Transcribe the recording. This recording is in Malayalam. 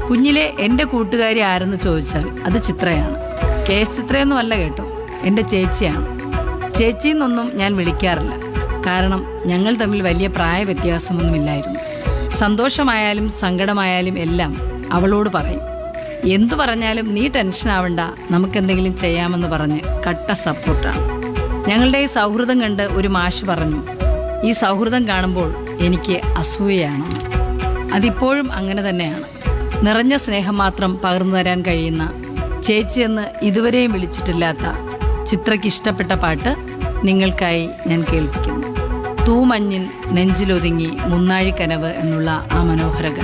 കുഞ്ഞിലെ എൻ്റെ കൂട്ടുകാരി ആരെന്ന് ചോദിച്ചാൽ അത് ചിത്രയാണ് കെ എസ് ചിത്രയൊന്നും അല്ല കേട്ടോ എൻ്റെ ചേച്ചിയാണ് ചേച്ചി എന്നൊന്നും ഞാൻ വിളിക്കാറില്ല കാരണം ഞങ്ങൾ തമ്മിൽ വലിയ പ്രായ വ്യത്യാസമൊന്നുമില്ലായിരുന്നു സന്തോഷമായാലും സങ്കടമായാലും എല്ലാം അവളോട് പറയും എന്തു പറഞ്ഞാലും നീ ടെൻഷൻ ആവണ്ട നമുക്കെന്തെങ്കിലും ചെയ്യാമെന്ന് പറഞ്ഞ് കട്ട സപ്പോർട്ടാണ് ഞങ്ങളുടെ ഈ സൗഹൃദം കണ്ട് ഒരു മാഷ് പറഞ്ഞു ഈ സൗഹൃദം കാണുമ്പോൾ എനിക്ക് അസൂയയാണെന്ന് അതിപ്പോഴും അങ്ങനെ തന്നെയാണ് നിറഞ്ഞ സ്നേഹം മാത്രം പകർന്നു തരാൻ കഴിയുന്ന ചേച്ചിയെന്ന് ഇതുവരെയും വിളിച്ചിട്ടില്ലാത്ത ചിത്രയ്ക്ക് ഇഷ്ടപ്പെട്ട പാട്ട് നിങ്ങൾക്കായി ഞാൻ കേൾപ്പിക്കുന്നു തൂമഞ്ഞിൻ നെഞ്ചിലൊതുങ്ങി മുന്നാഴിക്കനവ് എന്നുള്ള ആ മനോഹര ഗാനം